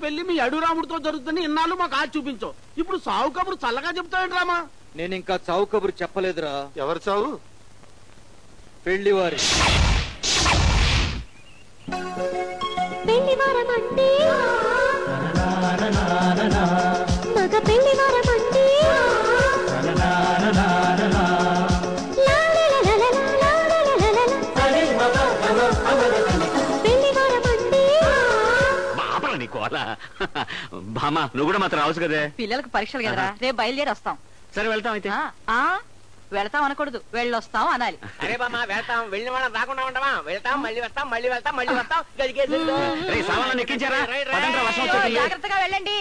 పెళ్లి మీ అడురాముడితో జరుగుతుంది ఇన్నాళ్ళు మాకు ఆచి చూపించావు ఇప్పుడు సావు కబురు చల్లగా చెప్తావేంటి రామా నేను ఇంకా చావు కబురు చెప్పలేదురా ఎవరు చావు పెళ్లి వారి పెళ్లి వారమంటే మగ పెళ్లి వారమంటే పెళ్లి వారమంటే బాపల నీ కోల బామా నువ్వు కూడా మాత్రం రావచ్చు కదే పిల్లలకు పరీక్షలు కదరా రేపు బయలుదేరి వస్తాం సరే వెళ్తాం అయితే ఆ, ఆ, వెళతాం అనకూడదు వెళ్ళొస్తాం అనాలి అరే బామ్మ వెళ్తాం వెళ్ళిన వాళ్ళం రాకుండా ఉంటామా వెళ్తాం మళ్ళీ వస్తాం మళ్ళీ వెళ్తాం మళ్ళీ వస్తాం గదికేసి రేయ్, సామాన్లు ఎక్కించారా? పదండ్రా, వర్షం వచ్చేస్తుంది. జాగ్రత్తగా వెళ్ళండి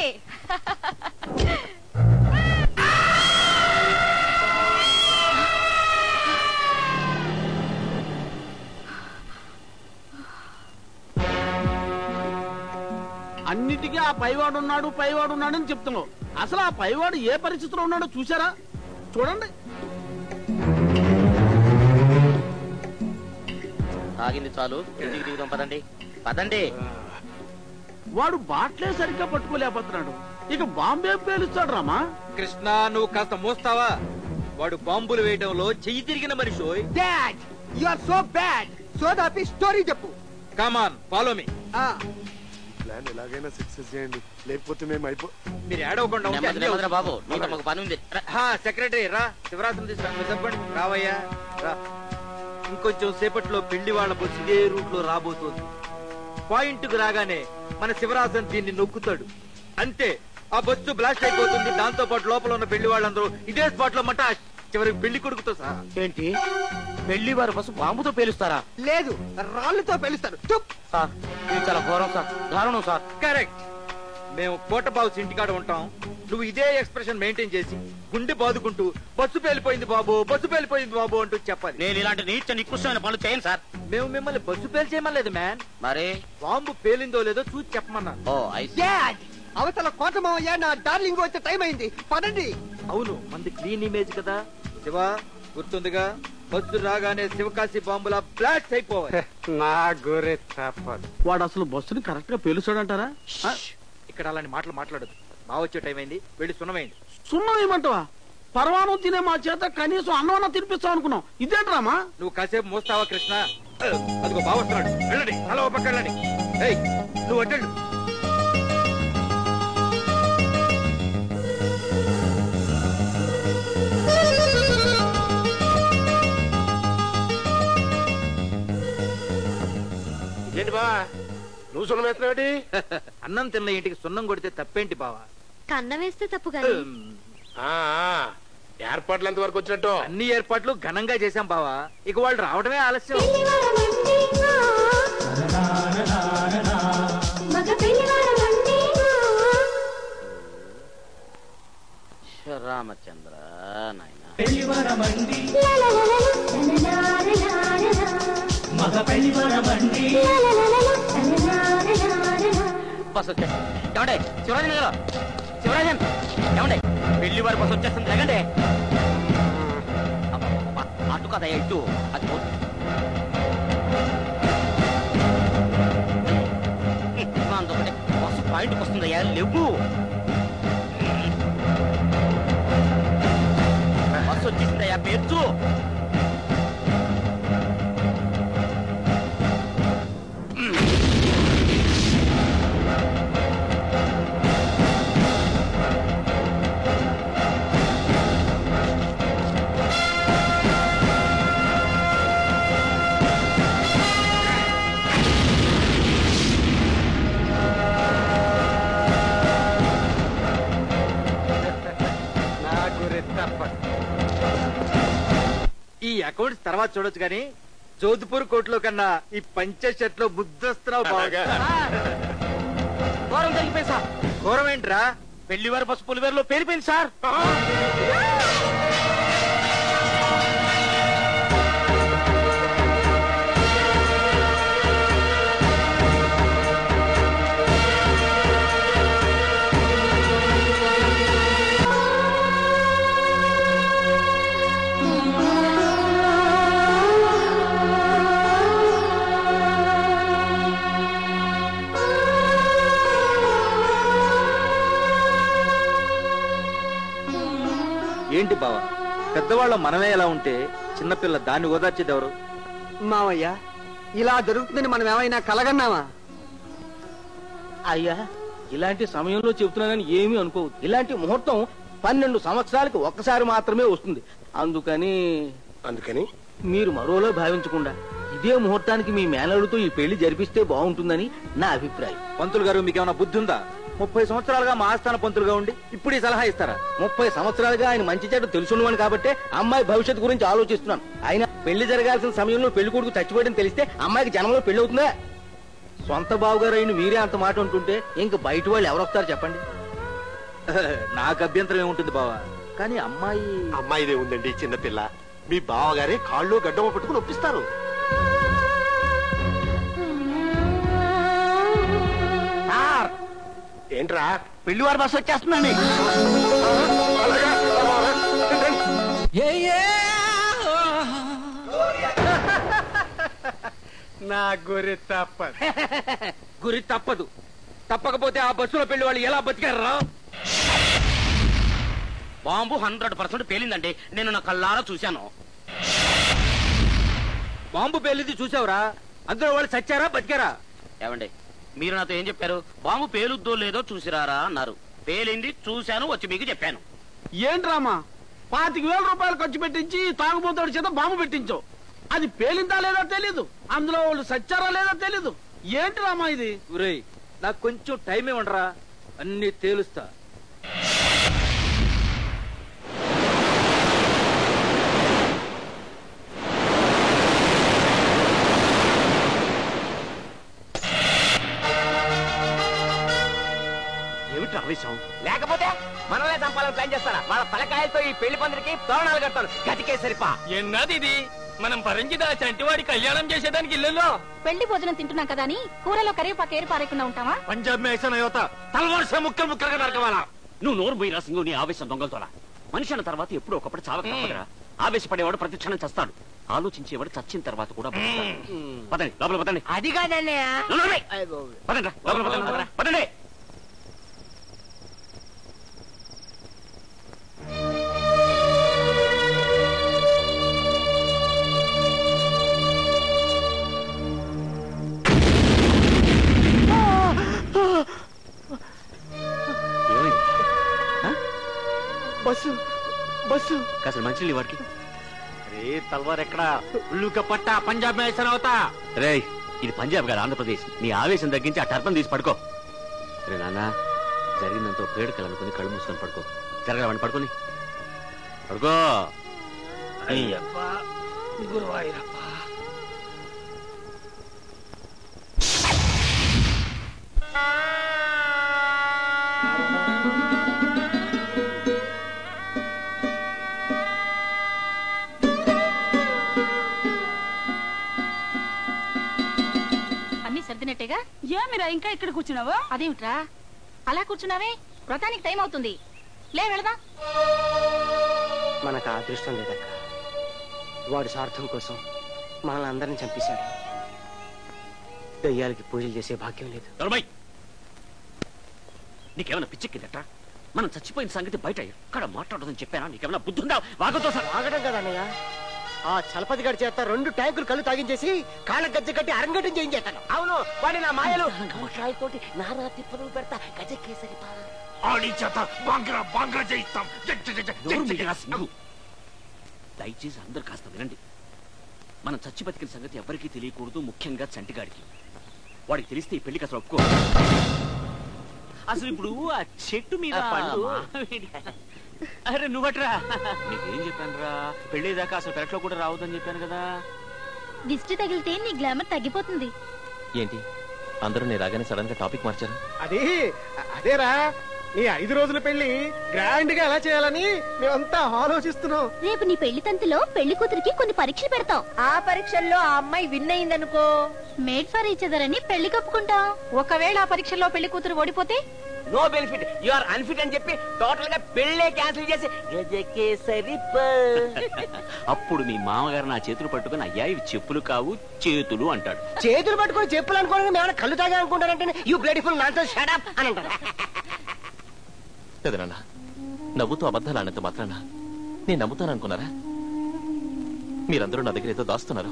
అన్నిటికీ ఆ పైవాడు ఉన్నాడు పైవాడు ఉన్నాడు అని చెప్తున్నావు అసలు ఆ పైవాడు ఏ పరిస్థితిలో ఉన్నాడో చూసారా చూడండి ఆగింది చాలు ఇంటికి దిగుదాం పదండి పదండి వాడు బాట్లే సరిగ్గా పట్టుకోలేకపోతున్నాడు ఇక బాంబే పేలుస్తాడు రామా కృష్ణ నువ్వు కాస్త మోస్తావా వాడు బాంబులు వేయడంలో చెయ్యి తిరిగిన మనిషి dad you are so bad so దాపి స్టోరీ చెప్పు కామాన్ ఫాలో మీ ప్లాన్ ఎలాగైనా సక్సెస్ చేయండి లేకపోతే మేము అయిపో మీరు ఏడవకుండా ఉంటే నెమ్మది అన్నీ నెమ్మదిరా బాబు అవుతాయి. నీతో మాకు పని ఉంది రా. హా, సెక్రటరీ రా శివరాత్రి తీసుకురా చెప్పండి రావయ్యా రా ఇంకొంచెం సేపట్లో పెళ్లి వాళ్ళ బస్సు ఇదే రూట్ లో రాబోతోంది పాయింట్ కు రాగానే మన శివరాజన్ దీన్ని నొక్కుతాడు అంతే ఆ బస్సు బ్లాస్ట్ అయిపోతుంది దాంతో పాటు లోపల ఉన్న పెళ్లి వాళ్ళందరూ ఇదే స్పాట్ లో మట చివరికి పెళ్లి కొడుకుతో సహా ఏంటి పెళ్లి వారి బస్సు బాంబుతో పేలుస్తారా లేదు రాళ్ళతో పెలుస్తారు చుప్ సార్ ఇది చాలా ఘోరం సార్ దారుణం సార్ కరెక్ట్ మేము కోట బాబు ఇంటికాడ ఉంటాం నువ్వు ఇదే ఎక్స్ప్రెషన్ మెయింటైన్ చేసి గుండె బాదుకుంటూ బస్సు పేలిపోయింది బాబు బస్సు పేలిపోయింది బాబు అంటూ చెప్పాలి నేను ఇలాంటి నీచ నికృష్టమైన పనులు చేయను సార్ మేము మిమ్మల్ని బస్సు పేల్చేయమలేదు మ్యాన్ మరి బాంబు పేలిందో లేదో చూసి చెప్పమన్నాను ఓ ఐ డాడ్ అవతల కోట మావయ్య నా డార్లింగ్ వచ్చే టైం అయింది పదండి అవును మంది క్లీన్ ఇమేజ్ కదా శివ గుర్తుందిగా బస్సు రాగానే శివకాశి బాంబులా బ్లాస్ట్ అయిపోవాలి నా గోరే తప్పదు వాడు అసలు బస్సుని కరెక్ట్ గా పేలుస్తాడంటారా ఆ, ఇక్కడ అలాంటి మాటలు మాట్లాడదు బాగా వచ్చే టైం అయింది వెళ్ళి సున్నమైంది సున్నం ఏమంటావా పరమాణం తినే మా చేత కనీసం అన్నమన్నా తినిపిస్తాం అనుకున్నాం ఇదేంట్రామా నువ్వు కాసేపు మోస్తావా కృష్ణ అదిగో బావ వస్తున్నాడు వెళ్ళండి అలా ఓ పక్క వెళ్ళండి ఏయ్ నువ్వు అటెండు ఏంటి బా నువ్వు సున్నం వేస్తున్నావేటి అన్నం తిన్న ఇంటికి సున్నం కొడితే తప్పేంటి బావా కన్న వేస్తే తప్పు కానీ ఆ, ఆ, ఏర్పాట్లు ఎంత వరకు వచ్చినట్టు అన్ని ఏర్పాట్లు ఘనంగా చేశాం బావా ఇక వాళ్ళు రావడమే ఆలస్యం పెళ్లి వారమంటే మగ పెళ్లి వారమంటే రామచంద్ర నాయన బస్ వచ్చేస్తుంది ఏమండే శివరాజన్ గారు శివరాజన్ ఏమండే పెళ్లి వారి బస్ వచ్చేస్తుంది లేకండి అబ్బబ్బబ్బ, అటు కదా ఇటు అది పో- హ్మ్, అందుకనే బస్సు పాయింట్కి వస్తుందయ్యా లేవు బస్సు వచ్చేసిందయ్యా పేర్చు నా గోరే తప్పదు ఈ అకౌంట్స్ తర్వాత చూడొచ్చు కానీ జోధ్పూర్ కోర్టులో కన్నా ఈ పంచ షర్ట్ లో ముద్దస్తున్నావు బాగా ఘోరం జరిగిపోయింది సార్ ఘోరం ఏంట్రా పెళ్లి వారి బస్సు పులివేరులో పేలిపోయింది సార్ ఆ పెద్దవాళ్ళం మనమే ఎలా ఉంటే చిన్నపిల్ల దాన్ని ఓదార్చేది ఎవరు మావయ్య ఇలా జరుగుతుందని మనం ఏమైనా కలగన్నావా అయ్యా ఇలాంటి సమయంలో చెబుతున్నానని ఏమీ అనుకోవద్దు ఇలాంటి ముహూర్తం పన్నెండు సంవత్సరాలకు ఒక్కసారి మాత్రమే వస్తుంది అందుకని అందుకని మీరు మరోలో భావించకుండా ఇదే ముహూర్తానికి మీ మేనలుడితో ఈ పెళ్లి జరిపిస్తే బాగుంటుందని నా అభిప్రాయం పంతులు గారు మీకేమైనా బుద్ధి ఉందా ముప్పై సంవత్సరాలుగా మా ఆస్థాన పంతులుగా ఉండి ఇప్పుడు ఈ సలహా ఇస్తారా ముప్పై సంవత్సరాలుగా ఆయన మంచి చెడు తెలుసున్నవాని కాబట్టి అమ్మాయి భవిష్యత్తు గురించి ఆలోచిస్తున్నాను ఆయన పెళ్లి జరగాల్సిన సమయంలో పెళ్లి కొడుకు చచ్చిపోయడం తెలిస్తే అమ్మాయికి జనంలో పెళ్లి అవుతుందా సొంత బావగారు అయిన మీరే అంత మాట ఉంటుంటే ఇంక బయట వాళ్ళు ఎవరొస్తారు చెప్పండి నాకు అభ్యంతరం ఏముంటుంది బావా కానీ అమ్మాయి అమ్మాయిదే ఉందండి చిన్నపిల్ల మీ బావగారే కాళ్ళు గడ్డమ పట్టుకుని ఒప్పిస్తారు ఏంట్రా పెళ్లి వారి బస్సు వచ్చేస్తుందండి అలాగా? నా గొర్రె తప్ప గురి తప్పదు తప్పకపోతే ఆ బస్సులో పెళ్లి వాళ్ళు ఎలా బతికారా బాంబు హండ్రెడ్ పర్సెంట్ పేలిందండి నేను నా కళ్ళారా చూశాను బాంబు పేలింది చూసావురా అందులో వాళ్ళు చచ్చారా బతికారా ఏమండి మీరు నాతో ఏం చెప్పారు బాంబు పేలుద్దో లేదో చూసిరారా అన్నారు పేలింది చూశాను వచ్చి మీకు చెప్పాను ఏంట్రామా పాతిక వేల రూపాయలు ఖర్చు పెట్టించి తాగుబోతాడు చేత బాంబు పెట్టించావు అది పేలిందా లేదో తెలీదు అందులో వాళ్ళు సచ్చారా లేదో తెలీదు ఏంటి రామా ఇది ఒరేయ్ నాకు కొంచెం టైం ఇవ్వండిరా అన్ని తేలుస్తా ఏమిటి ఆవేశం లేకపోతే మనల్నే చంపాలని ప్లాన్ చేస్తారా వాళ్ళ తలకాయలతో ఈ పెళ్లి పందిరికి తోరణాలు కడతాను గతికే సరిపా ఎన్నది ఇది మనం పరంజిద చంటివాడి కళ్యాణం చేసేదానికి ఇల్లులో పెళ్లి భోజనం తింటున్నాం కదా అని కూరలో కరివేపాకు ఏరి పారేకుండా ఉంటావా పంజాబ్ మే ఐసా యువత తలవర్ష ముక్కలు ముక్కలుగా నరకవాలా నువ్వు నోరు పోయి రాసింగు నీ ఆవేశం దొంగలతోలా మనిషి అన్న తర్వాత ఎప్పుడో ఒకప్పుడు చావక తప్పదురా ఆవేశపడేవాడు ప్రతి క్షణం చస్తాడు ఆలోచించేవాడు చచ్చిన తర్వాత కూడా బతుకుతాడు. పదండి లోపల పదండి అది కాదన్నయ్య నువ్వు నోరు మూయ్. పదండి రా, లోపల పదండి, పదండి, పదండి ఏమైంది బస్సు బస్సు కాస్త మంచి వాడికి అరే తల్వార్ ఎక్కడా ఉల్లుక పట్ట పంజాబ్ మే ఐసా అవుతా రేయ్ ఇది పంజాబ్ కాదు ఆంధ్రప్రదేశ్ నీ ఆవేశం తగ్గించి ఆ టర్పం తీసి పడుకో రే నాన్న జరిగిందంతా పేడుకలు అనుకుని కళ్ళు మూసుకొని పడుకో జరగవండి పడుకొని పడుకో అన్ని సర్దినట్టేగా ఏమిరా ఇంకా ఇక్కడ కూర్చున్నావు అదేమిట్రా అలా కూర్చున్నావే వ్రతానికి టైం అవుతుంది లే వెళదాం మనకు ఆ అదృష్టం లేదక్క వాడి స్వార్థం కోసం మనల్ని అందరిని చంపేశాడు దయ్యాలకి పూజలు చేసే భాగ్యం లేదు దొరబాయ్ నీకేమైనా పిచ్చెక్కిందట మనం చచ్చిపోయిన సంగతి బయట ఎక్కడ మాట్లాడదని చెప్పానా నీకేమైనా బుద్ధి ఉందా వాగతో సహా ఆగడం కదా అన్నయ్య ఆ చలపతి గడి చేత రెండు ట్యాంకులు కళ్ళు తాగించేసి కాళ్ళ గజ్జ కట్టి అరంగటం చేయించేస్తాను అవును వాడి నా మాయలు కమషాలతోటి నానా తిప్పలు పెడతా గజ కేసరి ఆడి చేత బాంగ్రా బాంగ్రా చేయిస్తాం నోరు మూయరా సింగు. దయచేసి అందరు కాస్త వినండి మనం చచ్చి బతికిన సంగతి ఎవరికీ తెలియకూడదు ముఖ్యంగా చంటిగాడికి వాడికి తెలిస్తే ఈ పెళ్లికి అసలు ఒప్పుకో అసలు ఇప్పుడు ఆ చెట్టు మీద పండు అరే నువ్వట్రా నీకేం చెప్పాను రా పెళ్ళేదాకా అసలు పెరట్లో కూడా రావద్దని చెప్పాను కదా దిష్టి తగిలితే నీ గ్లామర్ తగ్గిపోతుంది ఏంటి అందరూ నేను రాగానే సడన్ గా టాపిక్ మార్చారు అది అదేరా ఈ ఐదు రోజుల పెళ్లి గ్రాండ్ గా ఎలా చేయాలని మేమంతా ఆలోచిస్తున్నాం రేపు నీ పెళ్లి తంతులో పెళ్లి కూతురికి కొన్ని పరీక్షలు పెడతాం ఆ పరీక్షల్లో ఆ అమ్మాయి విన్ అయిందనుకో మేడ్ ఫర్ ఈచ్ అదర్ అని పెళ్లి కప్పుకుంటాం ఒకవేళ ఆ పరీక్షల్లో పెళ్లి కూతురు ఓడిపోతే no benefit you are unfit అని చెప్పి టోటల్ గా పెళ్ళే క్యాన్సిల్ చేసి గజ కేసరి అప్పుడు మీ మామగారు నా చేతులు పట్టుకుని అయ్యా ఇవి చెప్పులు కావు చేతులు అంటాడు చేతులు పట్టుకొని చెప్పులు అనుకోని మేము కళ్ళు తాగా అనుకుంటానంటే యూ బ్యూటిఫుల్ నాతో షడప్ అని అంటారు కదా నాన్న నవ్వుతూ అబద్ధాలు అన్నంత మాత్రాన నేను నమ్ముతాను అనుకున్నారా మీరందరూ నా దగ్గర ఏదో దాస్తున్నారు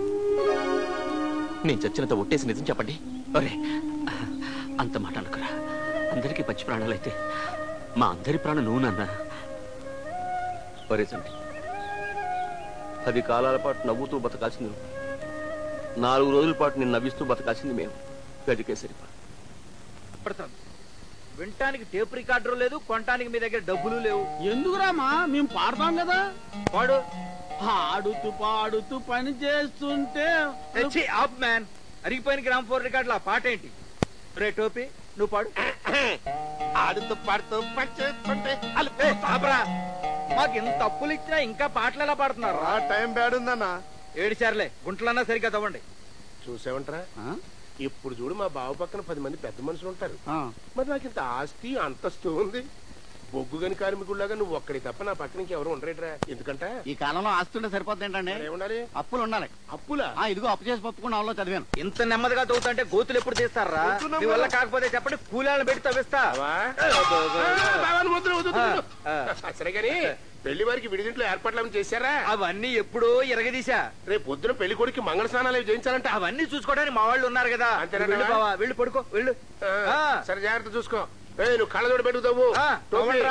నేను చచ్చినంత ఒట్టేసి నిజం చెప్పండి ఒరే అంత మాట అనుకురా అందరికీ పచ్చి ప్రాణాలైతే మా అందరి ప్రాణం నువ్వు నాన్న ఒరే సంటి పది కాలాల పాటు నవ్వుతూ బతకాల్సింది నువ్వు. నాలుగు రోజుల పాటు నేను నవ్విస్తూ బతకాల్సింది మేము గజకేసరి పడతాం వినటానికి టేప్ రికార్డర్ లేదు కొనటానికి మీ దగ్గర డబ్బులు లేవు ఎందుకురామా మేము పాడతాం కదా పాడు పాడుతూ పాడుతూ పని చేస్తుంటే తెచ్చి ఆప్ మ్యాన్ అరిగిపోయిన గ్రామ్ ఫోర్ రికార్డులు ఆ పాట ఏంటి రే టోపీ నువ్వు పాడు ఆడుతూ పాడుతూ పని చేస్తుంటే ఏ, ఆపరా. మాకు ఇంత అప్పులు ఇచ్చినా ఇంకా పాటలు ఎలా పాడుతున్నారు ఆ టైం బ్యాడ్ ఉందన్నా ఏడిచారులే గుంటలన్నా సరిగ్గా తవ్వండి చూసావంటరా ఇప్పుడు చూడు మా బావ పక్కన పది మంది పెద్ద మనుషులు ఉంటారు ఆ. మరి నాకు ఇంత ఆస్తి అంతస్తు ఉంది బొగ్గు గని కార్మికుడిలాగా నువ్వు ఒక్కడి తప్ప నా పక్కన ఇంకెవరు ఉండరేట్రా ఎందుకంట ఈ కాలంలో ఆస్తుంటే సరిపోతుంది ఏంటండి ఏముండాలి అప్పులు ఉండాలి అప్పులా ఆ ఇదిగో అప్పు చేసి పప్పుకుండా అవలో చదివాను ఇంత నెమ్మదిగా తవ్వుతుంటే గోతులు ఎప్పుడు తీస్తారా గోతులు మీ వల్ల కాకపోతే చెప్పండి కూలాలను పెట్టి తవ్విస్తా బావాని ముద్దులు వద్దు, వద్దు, వద్దు. ఆ. సరే గాని పెళ్లి వారికి విడిదింట్లో ఏర్పాట్లు ఏమైనా చేశారా అవన్నీ ఎప్పుడో ఎరగదీశా రేపు పొద్దున పెళ్లి కొడుకు మంగళ స్నానాలు అవి చేయించాలంట అవన్నీ చూసుకోవడానికి మా వాళ్ళు ఉన్నారు కదా అంతేనంటావా? వెళ్ళు బావా వెళ్ళు పడుకో వెళ్ళు ఆ, ఆ. సరే జాగ్రత్త చూసుకో ఏ నువ్వు కళ్ళజోడు పెట్టుతావు ఆ, తవ్వండిరా.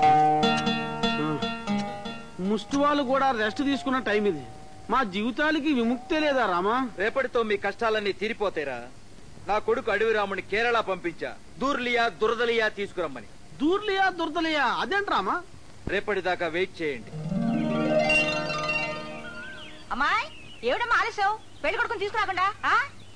ముష్టి వాళ్ళు కూడా రెస్ట్ తీసుకున్న టైం ఇది మా జీవితాలకి విముక్తే లేదా రామా రేపటితో మీ కష్టాలన్నీ తీరిపోతాయిరా నా కొడుకు అడవి రాముని కేరళ పంపించా దూర్లియా దురదలియా తీసుకురమ్మని దూర్లియా దుర్దలియా అదేంటి రామా రేపటిదాకా వెయిట్ చేయండి అమ్మాయి ఏమిటమ్మా ఆలస్యం పెళ్లి కొడుకుని తీసుకురాకుండా ఆ?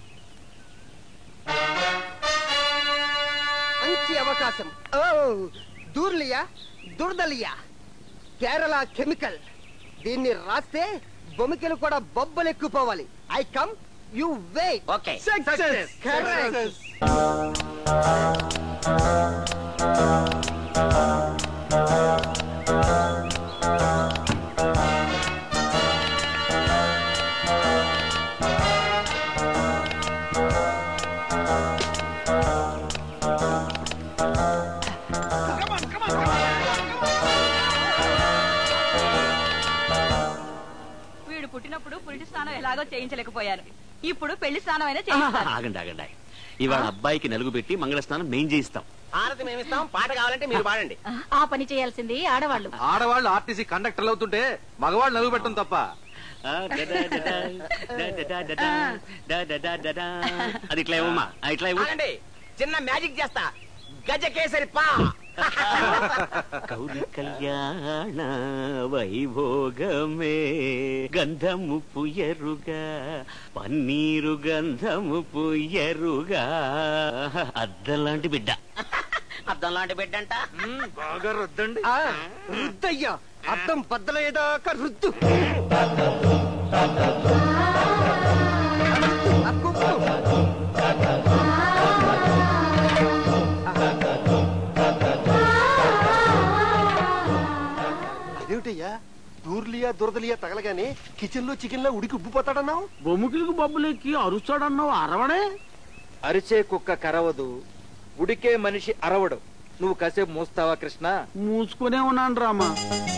మంచి అవకాశం ఓ దూర్లియా దుర్దలియా కేరళ కెమికల్ దీన్ని రాస్తే బొమికలు కూడా బొబ్బలు ఎక్కుపోవాలి I come you way okay correct వీడు పుట్టినప్పుడు పురిటి స్నానం ఎలాగో చేయించలేకపోయారు ఇప్పుడు పెళ్లి స్నానం అయినా చేయిస్తారు ఆగండి ఆగండి ఇవాళ అబ్బాయికి నలుగు పెట్టి మంగళ స్నానం మేం చేయిస్తాం హారతి మేమిస్తాం పాట కావాలంటే మీరు పాడండి ఆ పని చేయాల్సింది ఆడవాళ్ళు ఆడవాళ్ళు ఆర్టీసీ కండక్టర్లు అవుతుంటే మగవాళ్ళు నలుగు పెట్టడం తప్ప ఆ, డడా, డడా, డడా, డడా, డడా, డడా, డడా. అది ఇట్లా ఇవ్వమ్మా ఆ, ఇట్లా ఇవ్వు ఆగండి చిన్న మ్యాజిక్ చేస్తా గజకేసరి పా కౌరి కళ్యాణ వైభోగమే గంధము పుయ్యరుగా పన్నీరు గంధము పుయ్యరుగా అద్దలాంటి బిడ్డ అద్దం లాంటి బిడ్డంట బాగా రుద్దండి ఆ, రుద్దయ్యా అర్థం బద్దలయ్యేదాకా రుద్దు ఆ కుమ్ము. అదేమిటయ్యా దూర్లియా దురదలియా తగలగానే కిచెన్ లో చికెన్ లో ఉడికి ఉబ్బిపోతాడన్నావు బొమ్ముకిలకు బొబ్బులెక్కి అరుస్తాడన్నావు అరవడే అరిచే కుక్క కరవదు ఉడికే మనిషి అరవడు నువ్వు కాసేపు మోస్తావా కృష్ణ మూసుకునే ఉన్నాను రామా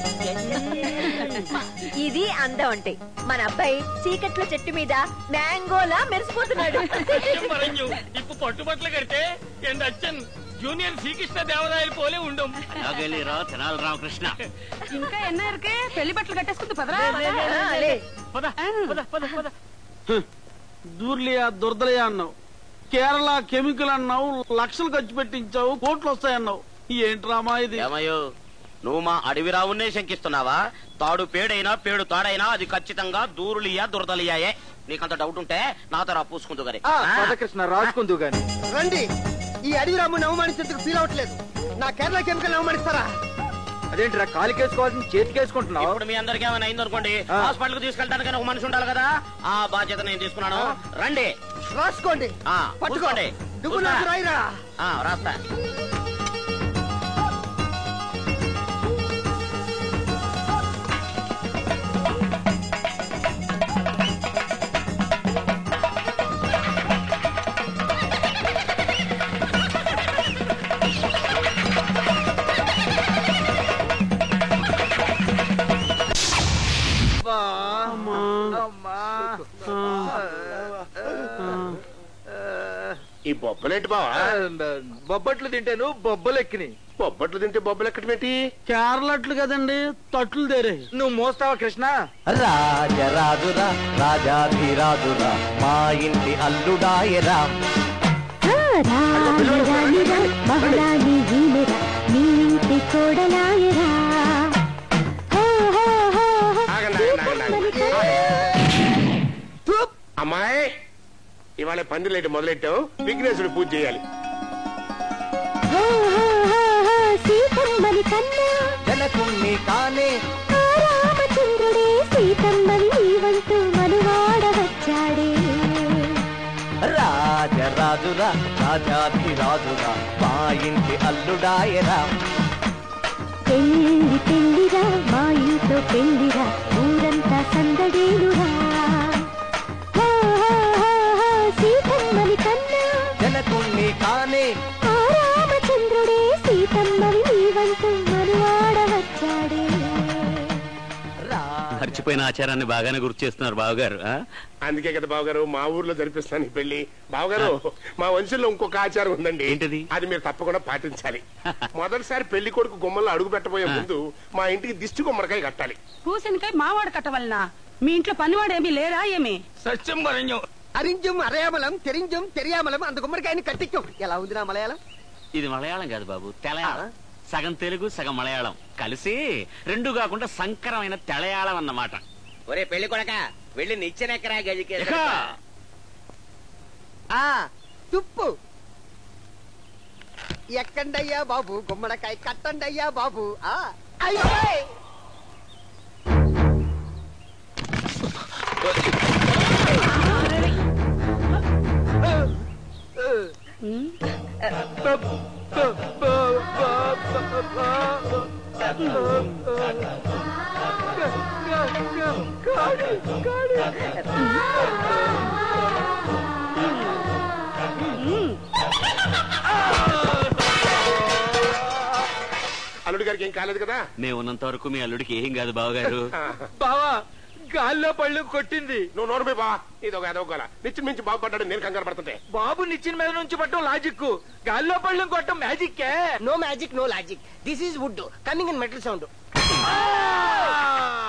ఇది అందం అంటే మన అబ్బాయి చీకట్ల చెట్టు మీద మ్యాంగోలా మెరిసిపోతున్నాడు ഇപ്പൊ പട്ടുപട്ടില് കെടുത്തേ എന്റെ അച്ഛൻ ജൂനിയർ ശ്രീകൃഷ്ണ ദേവതായൽ പോലെ ഉണ്ടും అలాగేలేరా తెనాలి రామకృష్ణ ఇంకా ఎన్న ఇరుకే పెళ్లి బట్టలు కట్టేసుకుంది పదరా అలే. పద పద పద పద దూర్లియా దుర్దలియా అన్నావు కేరళ కెమికల్ అన్నావు లక్షలు ఖర్చు పెట్టించావు కోట్లు వస్తాయన్నావు ఏంటి రామా ఇది ఏమయ్యో నువ్వు మా అడవి రావునే శంకిస్తున్నావా తాడు పేడైనా పేడు తాడైనా అది ఖచ్చితంగా దూరులియా దురదలియాయే నీకంత డౌట్ ఉంటే నాతో రా పూసుకుందు గారి ఆ, పద కృష్ణ రాసుకుందు గాని రండి ఈ అడవి రాముని అవమానించేందుకు ఫీల్ అవ్వట్లేదు నా కేరళ కెమికల్ అవమానిస్తారా అదేంటిరా కాలికేసుకోవాల్సింది చేతికేసుకుంటున్నావు ఇప్పుడు మీ అందరికి ఏమైనా అయిందనుకోండి ఆ. హాస్పిటల్ కి తీసుకెళ్ళడానికి ఒక మనిషి ఉండాలి కదా ఆ బాధ్యత నేను తీసుకున్నాను రండి రాసుకోండి ఆ, పట్టుకో పూసుకోండి. నువ్వు నాకు పూసుకో. రాయిరా ఆ, రాస్తా అబ్బా అమ్మా ఈ బొబ్బలేంటి బావా బొబ్బట్లు తింటాను బొబ్బలు ఎక్కినాయి బొబ్బట్లు తింటే బొబ్బలు ఎక్కడం ఏంటి కేరళట్లు కదండి తట్లు దేరే నువ్వు మోస్తావా కృష్ణ రాజరాజురా రాజాధిరాజురా మా ఇంటి అల్లుడాయరా మహారాణి వీణురా నీ ఇంటి కోడలాయరా అమ్మాయి ఇవాళ పందిలేటి మొదలెట్టావు విఘ్నేశ్వరుడు పూజ చేయాలి సీతమ్మని కన్నా జనకుణ్ణి కానే ఆ రామచంద్రుడే సీతమ్మని నీవంటూ మనువాడ వచ్చాడే రాజరాజురా రాజాధిరాజురా మా ఇంటి అల్లుడాయరా పెళ్ళి పెళ్ళిరా మా ఇంట్లో పెళ్ళిరా ఊరంతా సందడేలురా హా, హా, హా, హా, సీతమ్మని కన్నా జనకుణ్ణి కానే ఆ రామచంద్రుడే సీతమ్మని నీవంటూ మనువాడ వచ్చాడే మర్చిపోయిన ఆచారాన్ని బాగానే గుర్తు చేస్తున్నారు బావగారు ఆ? అందుకే కదా బావగారు మా ఊర్లో జరిపిస్తాను ఈ పెళ్లి బావగారు మా వంశంలో ఇంకొక ఆచారం ఉందండి ఏంటది? అది మీరు తప్పకుండా పాటించాలి మొదటిసారి పెళ్లి కొడుకు గుమ్మల్లో అడుగు పెట్టబోయే ముందు మా ఇంటికి దిష్టి గుమ్మడికాయ కట్టాలి పూసనికై మావాడు కట్టవలనా మీ ఇంట్లో పనివాడేమీ లేరా ఏమి సత్యం వరణ్యం అరింజం అరయామలం తెరింజం తెరియామలం అంత గుమ్మడికాయని కట్టించం ఎలా ఉంది నా మలయాళం ఇది మలయాళం కాదు బాబు తెలయాళం సగం తెలుగు సగం మలయాళం కలిసి రెండు కాకుండా సంకరమైన తెలయాళం అన్నమాట ఒరే పెళ్లి కొడక వెళ్ళి నిచ్చెనెక్కరా గదికి ఎక్క! ఆ తుప్పు ఎక్కండయ్యా బాబు గుమ్మడికాయ కట్టండయ్యా బాబు ఆ అయ్యోయ్! అల్లుడి గారికి ఏం కాలేదు కదా మేము ఉన్నంత వరకు మీ అల్లుడికి ఏం కాదు బావగారు బావా గాల్లో పళ్ళు కొట్టింది నువ్వు నోరు బా ఇది ఒక అదొక గోల. నిచ్చిన మించి బాగుపడ్డాడు నేను కంగారు పడుతుంటే బాబు నిచ్చిన మీద నుంచి పట్టడం లాజిక్ గాల్లో పళ్ళు కొట్టడం magic no magic no logic this is wood coming in metal sound ఆ